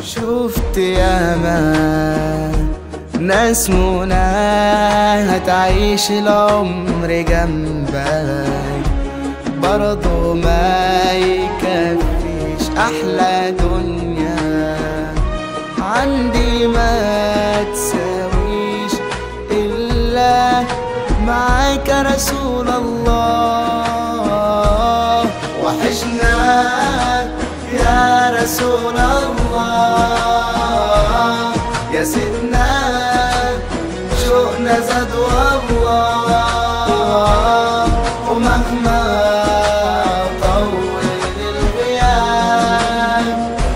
شفت ياما ناس منى هتعيش العمر جنبك برضو ما يكفيش أحلى دنيا عندي ما تساويش إلا معاك يا رسول الله وحشنا يا رسول الله يا سيدنا شوقنا زاد والله ومهما طول الغياب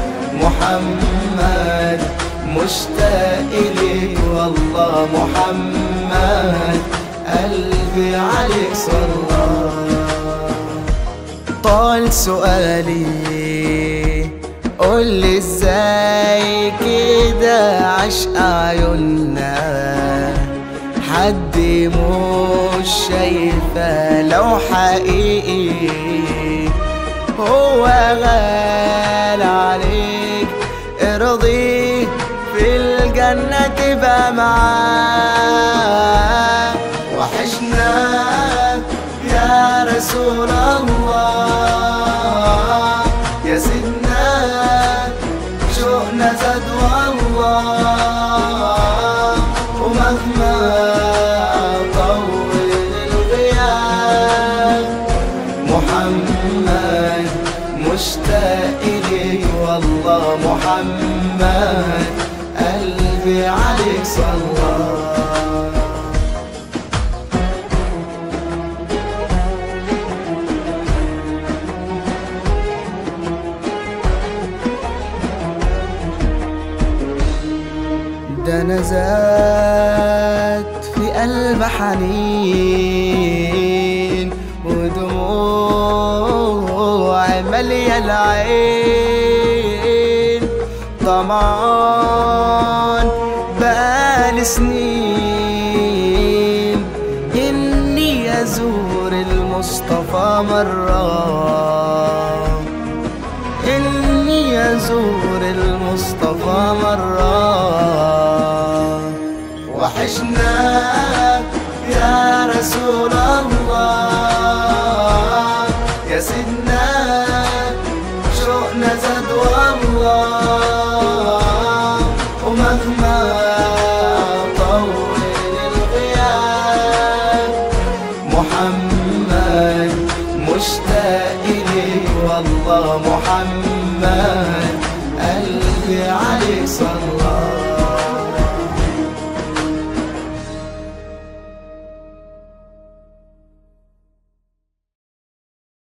محمد مشتاق إليك والله محمد قلبي عليك صلى طال سؤالي قولي ازاي كده عشق عيوننا حد مش شايفة لو حقيقي هو غال عليك ارضي في الجنة تبقى معاه وحشنا يا رسول الله يا سيدنا شوقنا زاد والله ومهما طول الغياب محمد مشتاق إليك والله محمد قلبي عليك صلى ده انا زاد في قلب حنين ودموع مالية العين طمعان بقالي سنين إني أزور المصطفى مرة إني أزور المصطفى مرة وحشنا يا رسول الله يا سيدنا شوقنا زاد والله ومهما طول الغياب محمد مشتاق إليك والله محمد قلبي عليك صلى